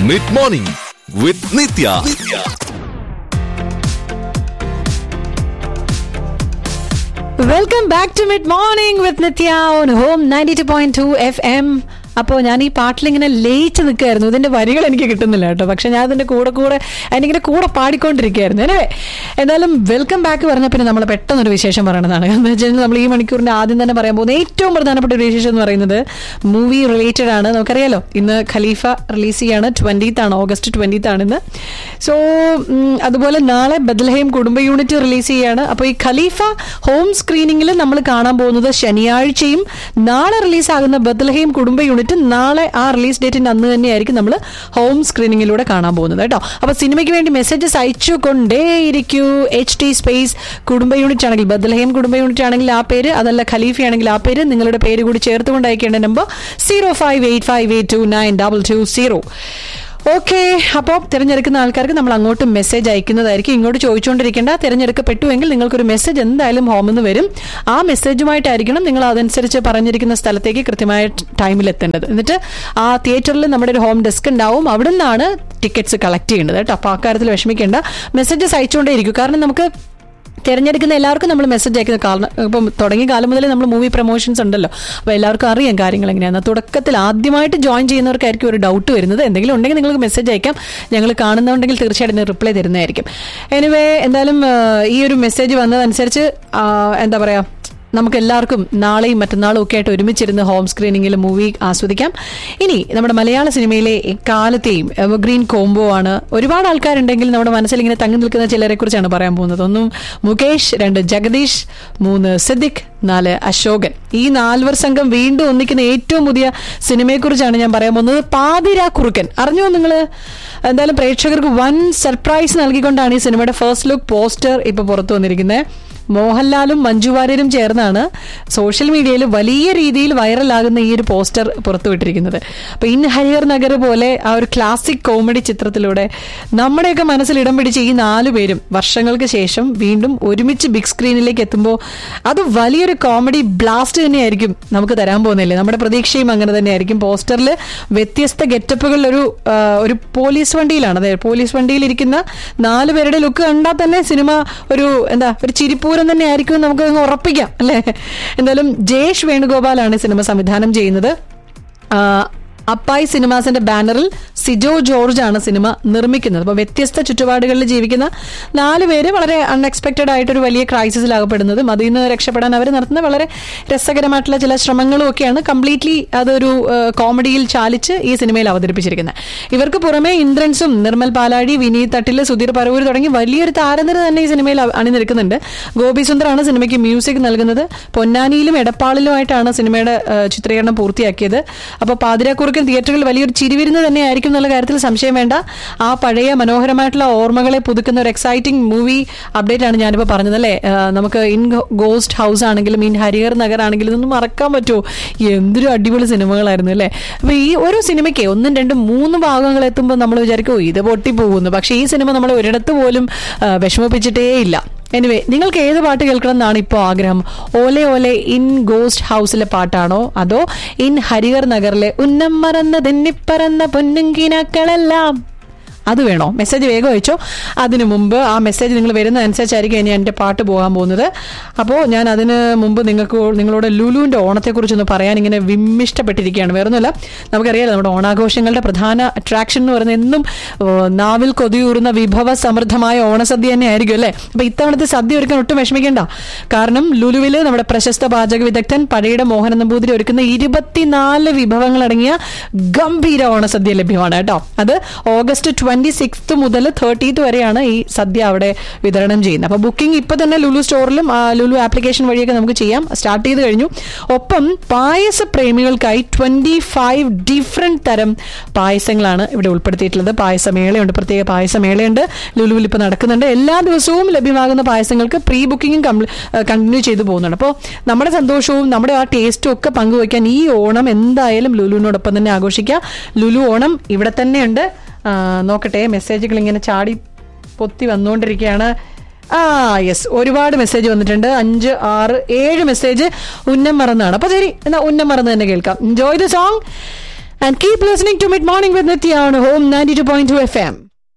mid morning with Nithya welcome back to mid morning with Nithya on home ninety two point two F M അപ്പോൾ ഞാൻ ഈ പാട്ടിൽ ഇങ്ങനെ ലയിച്ച് നിൽക്കുകയായിരുന്നു ഇതിന്റെ വരികൾ എനിക്ക് കിട്ടുന്നില്ല കേട്ടോ പക്ഷെ ഞാൻ അതിന്റെ കൂടെ കൂടെ അതിനിങ്ങനെ കൂടെ പാടിക്കൊണ്ടിരിക്കുകയായിരുന്നു എനിവേ എന്തായാലും വെൽക്കം ബാക്ക് പറഞ്ഞ പിന്നെ നമ്മൾ പെട്ടെന്നൊരു വിശേഷം പറയണതാണ് എന്ന് വെച്ചാൽ നമ്മൾ ഈ മണിക്കൂറിന്റെ ആദ്യം തന്നെ പറയാൻ പോകുന്ന ഏറ്റവും പ്രധാനപ്പെട്ട ഒരു വിശേഷം എന്ന് പറയുന്നത് മൂവി റിലേറ്റഡ് ആണ് നമുക്കറിയാലോ ഇന്ന് ഖലീഫ റിലീസ് ചെയ്യാണ് ട്വന്റീത്ത് ആണ് ഓഗസ്റ്റ് ട്വന്റീത്ത് ആണ് ഇന്ന് സോ അതുപോലെ നാളെ ബദൽഹേം കുടുംബ യൂണിറ്റ് റിലീസ് ചെയ്യാണ് അപ്പോൾ ഈ ഖലീഫ ഹോം സ്ക്രീനിങ്ങിൽ നമ്മൾ കാണാൻ പോകുന്നത് ശനിയാഴ്ചയും നാളെ റിലീസാകുന്ന ബദൽഹേം കുടുംബ യൂണിറ്റ് നാളെ ആ റിലീസ് ഡേറ്റിന്റെ അന്ന് തന്നെയായിരിക്കും നമ്മൾ ഹോം സ്ക്രീനിങ്ങിലൂടെ കാണാൻ പോകുന്നത് കേട്ടോ അപ്പോൾ സിനിമയ്ക്ക് വേണ്ടി മെസ്സേജസ് അയച്ചു കൊണ്ടേയിരിക്കൂ എച്ച് ടി സ്പേസ് കുടുംബ യൂണിറ്റ് ആണെങ്കിൽ ബദൽഹേം കുടുംബ യൂണിറ്റ് ആണെങ്കിൽ ആ പേര് അതല്ല ഖലീഫ ആണെങ്കിൽ ആ പേര് നിങ്ങളുടെ പേര് കൂടി ചേർത്തുകൊണ്ട് അയക്കേണ്ട number zero five eight five eight two nine double two zero okay അപ്പോൾ തിരഞ്ഞെടുക്കുന്ന ആൾക്കാർക്ക് നമ്മൾ അങ്ങോട്ട് മെസ്സേജ് അയക്കുന്നതായിരിക്കും ഇങ്ങോട്ട് ചോദിച്ചുകൊണ്ടിരിക്കേണ്ട തിരഞ്ഞെടുക്കപ്പെട്ടുവെങ്കിൽ നിങ്ങൾക്കൊരു മെസ്സേജ് എന്തായാലും ഹോമിൽ നിന്ന് വരും ആ മെസ്സേജുമായിട്ടായിരിക്കണം നിങ്ങൾ അതനുസരിച്ച് പറഞ്ഞിരിക്കുന്ന സ്ഥലത്തേക്ക് കൃത്യമായ ടൈമിൽ എത്തേണ്ടത് എന്നിട്ട് ആ തിയേറ്ററിൽ നമ്മുടെ ഒരു ഹോം ഡെസ്ക് ഉണ്ടാവും അവിടെ നിന്നാണ് ടിക്കറ്റ്സ് കളക്ട് ചെയ്യേണ്ടത് കേട്ടോ അപ്പോൾ ആ കാര്യത്തിൽ വിഷമിക്കേണ്ട മെസ്സേജസ് അയച്ചുകൊണ്ടേ ഇരിക്കും കാരണം നമുക്ക് തിരഞ്ഞെടുക്കുന്ന എല്ലാവർക്കും നമ്മൾ മെസ്സേജ് അയക്കുന്ന കാരണം ഇപ്പം തുടങ്ങിയ കാലം മുതലേ നമ്മൾ മൂവി പ്രൊമോഷൻസ് ഉണ്ടല്ലോ അപ്പോൾ എല്ലാവർക്കും അറിയാം കാര്യങ്ങൾ എങ്ങനെയാണ് തുടക്കത്തിൽ ആദ്യമായിട്ട് ജോയിൻ ചെയ്യുന്നവർക്കായിരിക്കും ഒരു ഡൗട്ട് വരുന്നത് എന്തെങ്കിലും ഉണ്ടെങ്കിൽ നിങ്ങൾക്ക് മെസ്സേജ് അയക്കാം ഞങ്ങൾ കാണുന്നുണ്ടെങ്കിൽ തീർച്ചയായിട്ടും റിപ്ലൈ തരുന്നതായിരിക്കും എനിവേ എന്തായാലും ആ, ഈ ഒരു മെസ്സേജ് വന്നതനുസരിച്ച് ആ, എന്താ പറയുക നമുക്ക് എല്ലാവർക്കും നാളെയും മറ്റന്നാളും ഒക്കെ ആയിട്ട് ഒരുമിച്ചിരുന്ന് ഹോം സ്ക്രീനിങ്ങിൽ മൂവി ആസ്വദിക്കാം ഇനി നമ്മുടെ മലയാള സിനിമയിലെ എക്കാലത്തെയും എവർഗ്രീൻ കോംബോ ആണ് ഒരുപാട് ആൾക്കാരുണ്ടെങ്കിൽ നമ്മുടെ മനസ്സിൽ ഇങ്ങനെ തങ്ങി നിൽക്കുന്ന ചിലരെ കുറിച്ചാണ് പറയാൻ പോകുന്നത് ഒന്നും മുകേഷ് രണ്ട് ജഗദീഷ് മൂന്ന് സിദ്ദിഖ് നാല് അശോകൻ ഈ നാൽവർ സംഘം വീണ്ടും ഒന്നിക്കുന്ന ഏറ്റവും പുതിയ സിനിമയെക്കുറിച്ചാണ് ഞാൻ പറയാൻ പോകുന്നത് പാതിരാ കുറുക്കൻ അറിഞ്ഞോ നിങ്ങൾ എന്തായാലും പ്രേക്ഷകർക്ക് വൻ സർപ്രൈസ് നൽകിക്കൊണ്ടാണ് ഈ സിനിമയുടെ ഫസ്റ്റ് ലുക്ക് പോസ്റ്റർ ഇപ്പൊ പുറത്തു വന്നിരിക്കുന്നത് മോഹൻലാലും മഞ്ജു വാര്യരും ചേർന്നാണ് സോഷ്യൽ മീഡിയയിൽ വലിയ രീതിയിൽ വൈറലാകുന്ന ഈ ഒരു പോസ്റ്റർ പുറത്തുവിട്ടിരിക്കുന്നത് അപ്പൊ ഇൻ ഹരിഹർ നഗർ പോലെ ആ ഒരു ക്ലാസിക് കോമഡി ചിത്രത്തിലൂടെ നമ്മുടെയൊക്കെ മനസ്സിൽ ഇടം പിടിച്ച ഈ നാലു പേരും വർഷങ്ങൾക്ക് ശേഷം വീണ്ടും ഒരുമിച്ച് ബിഗ് സ്ക്രീനിലേക്ക് എത്തുമ്പോൾ അത് വലിയൊരു കോമഡി ബ്ലാസ്റ്റ് തന്നെയായിരിക്കും നമുക്ക് തരാൻ പോകുന്നില്ലേ നമ്മുടെ പ്രതീക്ഷയും അങ്ങനെ തന്നെയായിരിക്കും പോസ്റ്ററിൽ വ്യത്യസ്ത ഗെറ്റപ്പുകളിൽ ഒരു ആ, ഒരു പോലീസ് വണ്ടിയിലാണ് അതെ പോലീസ് വണ്ടിയിൽ ഇരിക്കുന്ന നാല് പേരുടെ ലുക്ക് കണ്ടാൽ തന്നെ സിനിമ ഒരു എന്താ ഒരു ചിരിപ്പൂരം തന്നെ ആയിരിക്കും എന്ന് നമുക്ക് അങ്ങ് ഉറപ്പിക്കാം അല്ലേ എന്തായാലും ജയേഷ് വേണുഗോപാലാണ് ഈ സിനിമ സംവിധാനം ചെയ്യുന്നത് ആ, അപ്പായി സിനിമാസിന്റെ ബാനറിൽ സിജോ ജോർജ് ആണ് സിനിമ നിർമ്മിക്കുന്നത് അപ്പോൾ വ്യത്യസ്ത ചുറ്റുപാടുകളിൽ ജീവിക്കുന്ന നാല് പേര് വളരെ അൺഎക്സ്പെക്റ്റഡ് ആയിട്ടൊരു വലിയ ക്രൈസിസിൽ അകപ്പെടുന്നതും അതിൽ നിന്ന് രക്ഷപ്പെടാൻ അവർ നടത്തുന്ന വളരെ രസകരമായിട്ടുള്ള ചില ശ്രമങ്ങളും ഒക്കെയാണ് കംപ്ലീറ്റ്ലി അതൊരു ആ, കോമഡിയിൽ ചാലിച്ച് ഈ സിനിമയിൽ അവതരിപ്പിച്ചിരിക്കുന്നത് ഇവർക്ക് പുറമെ ഇന്ദ്രൻസും നിർമ്മൽ പാലാഴി വിനീത് തട്ടില് സുധീർ പരവൂർ തുടങ്ങി വലിയൊരു താരനിര തന്നെ ഈ സിനിമയിൽ അ- അണിനിരക്കുന്നുണ്ട് ഗോപി സുന്ദറാണ് സിനിമയ്ക്ക് മ്യൂസിക് നൽകുന്നത് പൊന്നാനിയിലും എടപ്പാളിലുമായിട്ടാണ് സിനിമയുടെ ആ, ചിത്രീകരണം പൂർത്തിയാക്കിയത് അപ്പോൾ പാതിരാക്കുറുക്കൻ തിയേറ്ററുകളിൽ വലിയൊരു ചിരിവിരുന്ന് തന്നെയായിരിക്കും എന്നുള്ള കാര്യത്തിൽ സംശയം വേണ്ട ആ പഴയ മനോഹരമായിട്ടുള്ള ഓർമ്മകളെ പുതുക്കുന്ന ഒരു എക്സൈറ്റിംഗ് മൂവി അപ്ഡേറ്റ് ആണ് ഞാനിപ്പോൾ പറഞ്ഞത് അല്ലേ ആ, നമുക്ക് ഇൻ ഗോസ്റ്റ് ഹൗസ് ആണെങ്കിലും ഇൻ ഹരിഹർ നഗർ ആണെങ്കിലും ഇതൊന്നും മറക്കാൻ പറ്റുമോ എന്തൊരു അടിപൊളി സിനിമകളായിരുന്നു അല്ലേ അപ്പൊ ഈ ഒരു സിനിമയ്ക്ക് ഒന്നും രണ്ടും മൂന്ന് ഭാഗങ്ങൾ എത്തുമ്പോൾ നമ്മൾ വിചാരിക്കും "ഓ, ഇത് പൊട്ടിപ്പോകുന്നു പക്ഷേ ഈ സിനിമ നമ്മൾ ഒരിടത്ത് പോലും ആ, വിഷമിപ്പിച്ചിട്ടേ ഇല്ല എനിവേ നിങ്ങൾക്ക് ഏത് പാട്ട് കേൾക്കണം എന്നാണ് ഇപ്പോൾ ആഗ്രഹം ഓലെ ഓലെ ഇൻ ഗോസ്റ്റ് ഹൗസിലെ പാട്ടാണോ അതോ ഇൻ ഹരിഹർ നഗറിലെ ഉന്നം മറന്ന തെന്നിപ്പറന്ന പൊന്നുങ്കിനാക്കളെല്ലാം അത് വേണോ മെസ്സേജ് വേഗം അയച്ചോ അതിനു മുമ്പ് ആ മെസ്സേജ് നിങ്ങൾ വരുന്നതനുസരിച്ചായിരിക്കും ഇനി എൻ്റെ പാട്ട് പോകാൻ പോകുന്നത് അപ്പോൾ ഞാൻ അതിന് മുമ്പ് നിങ്ങൾക്ക് നിങ്ങളോട് ലുലുവിൻ്റെ ഓണത്തെക്കുറിച്ചൊന്ന് പറയാൻ ഇങ്ങനെ വിമ്മിഷ്ടപ്പെട്ടിരിക്കുകയാണ് വേറൊന്നുമല്ല നമുക്കറിയാലോ നമ്മുടെ ഓണാഘോഷങ്ങളുടെ പ്രധാന അട്രാക്ഷൻ എന്ന് പറയുന്നത് എന്നും ഏഹ്, നാവിൽ കൊതിയൂറുന്ന വിഭവ സമൃദ്ധമായ ഓണസദ്യ തന്നെ ആയിരിക്കും അല്ലേ അപ്പോൾ ഇത്തവണത്തെ സദ്യ ഒരുക്കാൻ ഒട്ടും വിഷമിക്കേണ്ട കാരണം ലുലുവിൽ നമ്മുടെ പ്രശസ്ത പാചക വിദഗ്ധൻ പഴയുടെ മോഹനൻ നമ്പൂതിരി ഒരുക്കുന്ന ഇരുപത്തിനാല് വിഭവങ്ങൾ അടങ്ങിയ ഗംഭീര ഓണസദ്യ ലഭ്യമാണ് കേട്ടോ അത് ഓഗസ്റ്റ് ട്വന്റി സിക്സ്ത് മുതൽ തേർട്ടീത്ത് വരെയാണ് ഈ സദ്യ അവിടെ വിതരണം ചെയ്യുന്നത് അപ്പോൾ ബുക്കിംഗ് ഇപ്പൊ തന്നെ ലുലു സ്റ്റോറിലും ആ, ലുലു ആപ്ലിക്കേഷൻ വഴിയൊക്കെ നമുക്ക് ചെയ്യാം സ്റ്റാർട്ട് ചെയ്ത് കഴിഞ്ഞു ഒപ്പം പായസ പ്രേമികൾക്കായി ട്വന്റി ഫൈവ് ഡിഫറെന്റ് തരം പായസങ്ങളാണ് ഇവിടെ ഉൾപ്പെടുത്തിയിട്ടുള്ളത് പായസമേളയുണ്ട് പ്രത്യേക പായസമേളയുണ്ട് ലുലുവിൽ ഇപ്പോൾ നടക്കുന്നുണ്ട് എല്ലാ ദിവസവും ലഭ്യമാകുന്ന പായസങ്ങൾക്ക് പ്രീ ബുക്കിംഗും കണ്ടിന്യൂ ചെയ്തു പോകുന്നുണ്ട് അപ്പോൾ നമ്മുടെ സന്തോഷവും നമ്മുടെ ആ ടേസ്റ്റും ഒക്കെ പങ്കുവയ്ക്കാൻ ഈ ഓണം എന്തായാലും ലുലുവിനോടൊപ്പം തന്നെ ആഘോഷിക്കുക ലുലു ഓണം ഇവിടെ തന്നെയുണ്ട് ആ, നോക്കട്ടെ മെസ്സേജുകൾ ഇങ്ങനെ ചാടി പൊത്തി വന്നുകൊണ്ടിരിക്കുകയാണ് ആ യെസ് ഒരുപാട് മെസ്സേജ് വന്നിട്ടുണ്ട് അഞ്ച് ആറ് ഏഴ് മെസ്സേജ് ഉന്നം മറന്നാണ് അപ്പൊ ശരി എന്നാ ഉന്നം മറന്ന് തന്നെ കേൾക്കാം enjoy the song and keep listening to mid morning with Nithya on home ninety two point two F M